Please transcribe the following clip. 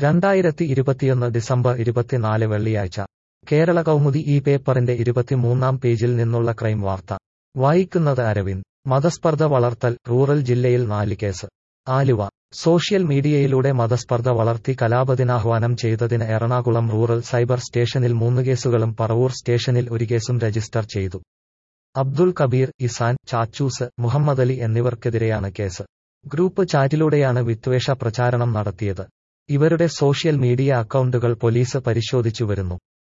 രണ്ടായിരത്തി ഇരുപത്തിയൊന്ന് ഡിസംബർ ഇരുപത്തിനാല് വെള്ളിയാഴ്ച കേരള കൗമുദി ഈ പേപ്പറിന്റെ ഇരുപത്തിമൂന്നാം പേജിൽ നിന്നുള്ള ക്രൈം വാർത്ത വായിക്കുന്നത് അരവിന്ദ് മതസ്പർദ്ധ വളർത്തൽ റൂറൽ ജില്ലയിൽ നാല് കേസ് ആലുവ സോഷ്യൽ മീഡിയയിലൂടെ മതസ്പർദ്ധ വളർത്തി കലാപത്തിനാഹ്വാനം ചെയ്തതിന് എറണാകുളം റൂറൽ സൈബർ സ്റ്റേഷനിൽ മൂന്ന് കേസുകളും പറവൂർ സ്റ്റേഷനിൽ ഒരു കേസും രജിസ്റ്റർ ചെയ്തു അബ്ദുൾ കബീർ ഇസാൻ ചാച്ചൂസ് മുഹമ്മദലി എന്നിവർക്കെതിരെയാണ് കേസ് ഗ്രൂപ്പ് ചാറ്റിലൂടെയാണ് വിദ്വേഷ പ്രചാരണം നടത്തിയത് ഇവരുടെ സോഷ്യൽ മീഡിയ അക്കൗണ്ടുകൾ പോലീസ് പരിശോധിച്ചു വരുന്നു